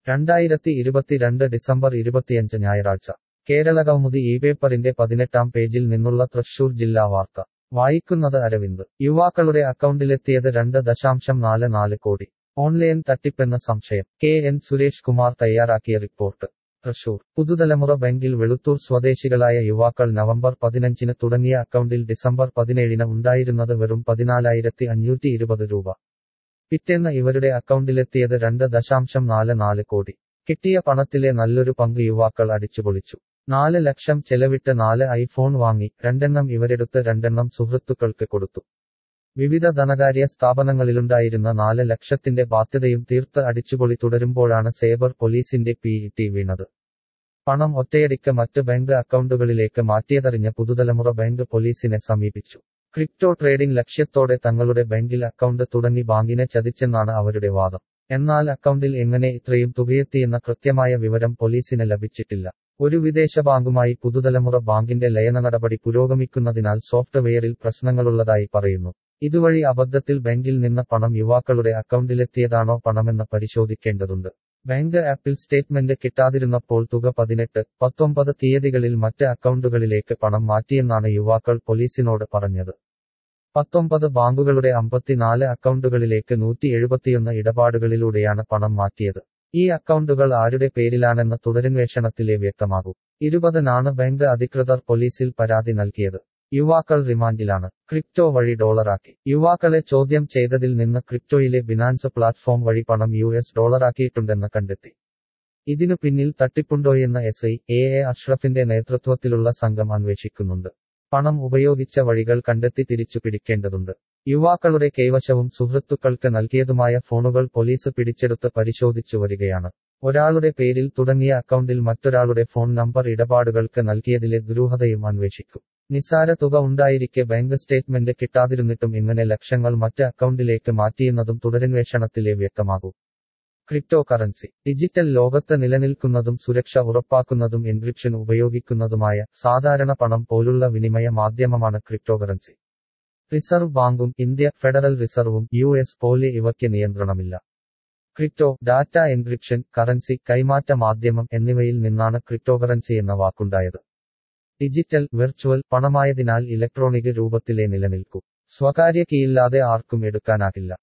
രണ്ടായിരത്തി ഇരുപത്തിരണ്ട് ഡിസംബർ ഇരുപത്തിയഞ്ച് ഞായറാഴ്ച കേരളകൗമുദി ഈ പേപ്പറിന്റെ പതിനെട്ടാം പേജിൽ നിന്നുള്ള തൃശൂർ ജില്ലാ വാർത്ത വായിക്കുന്നത് അരവിന്ദ് യുവാക്കളുടെ അക്കൗണ്ടിലെത്തിയത് രണ്ട് ദശാംശം നാല് നാല് കോടി ഓൺലൈൻ തട്ടിപ്പെന്ന സംശയം കെ എൻ സുരേഷ് കുമാർ തയ്യാറാക്കിയ റിപ്പോർട്ട് തൃശൂർ പുതുതലമുറ ബാങ്കിൽ വെളുത്തൂർ സ്വദേശികളായ യുവാക്കൾ നവംബർ പതിനഞ്ചിന് തുടങ്ങിയ അക്കൗണ്ടിൽ ഡിസംബർ പതിനേഴിന് ഉണ്ടായിരുന്നത് വെറും പതിനാലായിരത്തി അഞ്ഞൂറ്റി ഇരുപത് രൂപ പിറ്റേന്ന് ഇവരുടെ അക്കൗണ്ടിലെത്തിയത് രണ്ട് ദശാംശം നാല് നാല് കോടി കിട്ടിയ പണത്തിലെ നല്ലൊരു പങ്ക് യുവാക്കൾ അടിച്ചുപൊളിച്ചു നാല് ലക്ഷം ചെലവിട്ട് നാല് ഐഫോൺ വാങ്ങി രണ്ടെണ്ണം ഇവരെടുത്ത് രണ്ടെണ്ണം സുഹൃത്തുക്കൾക്ക് കൊടുത്തു വിവിധ ധനകാര്യ സ്ഥാപനങ്ങളിലുണ്ടായിരുന്ന നാല് ലക്ഷത്തിന്റെ ബാധ്യതയും തീർത്ത് അടിച്ചുപൊളി തുടരുമ്പോഴാണ് സേബർ പോലീസിന്റെ പിഇടി വീണത് പണം ഒറ്റയടിക്ക് മറ്റ് ബാങ്ക് അക്കൗണ്ടുകളിലേക്ക് മാറ്റിയതറിഞ്ഞ പുതുതലമുറ ബാങ്ക് പോലീസിനെ സമീപിച്ചു ക്രിപ്റ്റോ ട്രേഡിംഗ് ലക്ഷ്യത്തോടെ തങ്ങളുടെ ബാങ്കിൽ അക്കൗണ്ട് തുടങ്ങി ബാങ്കിനെ ചതിച്ചെന്നാണ് അവരുടെ വാദം എന്നാൽ അക്കൗണ്ടിൽ എങ്ങനെ ഇത്രയും തുകയെത്തിയെന്ന കൃത്യമായ വിവരം പോലീസിന് ലഭിച്ചിട്ടില്ല ഒരു വിദേശ ബാങ്കുമായി പുതുതലമുറ ബാങ്കിന്റെ ലയന നടപടി പുരോഗമിക്കുന്നതിനാൽ സോഫ്റ്റ്വെയറിൽ പ്രശ്നങ്ങളുള്ളതായി പറയുന്നു ഇതുവഴി അബദ്ധത്തിൽ ബാങ്കിൽ നിന്ന് പണം യുവാക്കളുടെ അക്കൗണ്ടിലെത്തിയതാണോ പണമെന്ന് പരിശോധിക്കേണ്ടതുണ്ട് ബാങ്ക് ആപ്പിൽ സ്റ്റേറ്റ്മെന്റ് കിട്ടാതിരുന്നപ്പോൾ തുക പതിനെട്ട് പത്തൊമ്പത് തീയതികളിൽ മറ്റ് അക്കൗണ്ടുകളിലേക്ക് പണം മാറ്റിയെന്നാണ് യുവാക്കൾ പോലീസിനോട് പറഞ്ഞത് പത്തൊമ്പത് ബാങ്കുകളുടെ അമ്പത്തിനാല് അക്കൗണ്ടുകളിലേക്ക് നൂറ്റി എഴുപത്തിയൊന്ന് ഇടപാടുകളിലൂടെയാണ് പണം മാറ്റിയത് ഈ അക്കൗണ്ടുകൾ ആരുടെ പേരിലാണെന്ന് തുടരന്വേഷണത്തിലെ വ്യക്തമാകൂ ഇരുപതിനാണ് ബാങ്ക് അധികൃതർ പോലീസിൽ പരാതി നൽകിയത് യുവാക്കൾ റിമാൻഡിലാണ് ക്രിപ്റ്റോ വഴി ഡോളറാക്കി യുവാക്കളെ ചോദ്യം ചെയ്തതിൽ നിന്ന് ക്രിപ്റ്റോയിലെ ബിനാൻസ് പ്ലാറ്റ്ഫോം വഴി പണം യു എസ് ഡോളറാക്കിയിട്ടുണ്ടെന്ന് കണ്ടെത്തി ഇതിനു പിന്നിൽ തട്ടിപ്പുണ്ടോയെന്ന് എസ് ഐ എ എ അഷ്റഫിന്റെ നേതൃത്വത്തിലുള്ള സംഘം അന്വേഷിക്കുന്നുണ്ട് പണം ഉപയോഗിച്ച വഴികൾ കണ്ടെത്തി തിരിച്ചു പിടിക്കേണ്ടതുണ്ട് യുവാക്കളുടെ കൈവശവും സുഹൃത്തുക്കൾക്ക് നൽകിയതുമായ ഫോണുകൾ പോലീസ് പിടിച്ചെടുത്ത് പരിശോധിച്ചു വരികയാണ് ഒരാളുടെ പേരിൽ തുടങ്ങിയ അക്കൗണ്ടിൽ മറ്റൊരാളുടെ ഫോൺ നമ്പർ ഇടപാടുകൾക്ക് നൽകിയതിലെ ദുരൂഹതയും അന്വേഷിക്കും നിസാര തുക ഉണ്ടായിരിക്കെ ബാങ്ക് സ്റ്റേറ്റ്മെന്റ് കിട്ടാതിരുന്നിട്ടും ഇങ്ങനെ ലക്ഷങ്ങൾ മറ്റ് അക്കൗണ്ടിലേക്ക് മാറ്റിയെന്നതും തുടരന്വേഷണത്തിലെ വ്യക്തമാകൂ ക്രിപ്റ്റോ കറൻസി ഡിജിറ്റൽ ലോകത്ത് നിലനിൽക്കുന്നതും സുരക്ഷ ഉറപ്പാക്കുന്നതും എൻക്രിപ്ഷൻ ഉപയോഗിക്കുന്നതുമായ സാധാരണ പണം പോലുള്ള വിനിമയ മാധ്യമമാണ് ക്രിപ്റ്റോകറൻസി റിസർവ് ബാങ്കും ഇന്ത്യ ഫെഡറൽ റിസർവും യു എസ് പോലെ ഇവയ്ക്ക് നിയന്ത്രണമില്ല ക്രിപ്റ്റോ ഡാറ്റ എൻക്രിപ്ഷൻ കറൻസി കൈമാറ്റ മാധ്യമം എന്നിവയിൽ നിന്നാണ് ക്രിപ്റ്റോകറൻസി എന്ന വാക്കുണ്ടായത് ഡിജിറ്റൽ വെർച്വൽ പണമായതിനാൽ ഇലക്ട്രോണിക് രൂപത്തിലേ നിലനിൽക്കൂ സ്വകാര്യ കീയില്ലാതെ ആർക്കും എടുക്കാനാകില്ല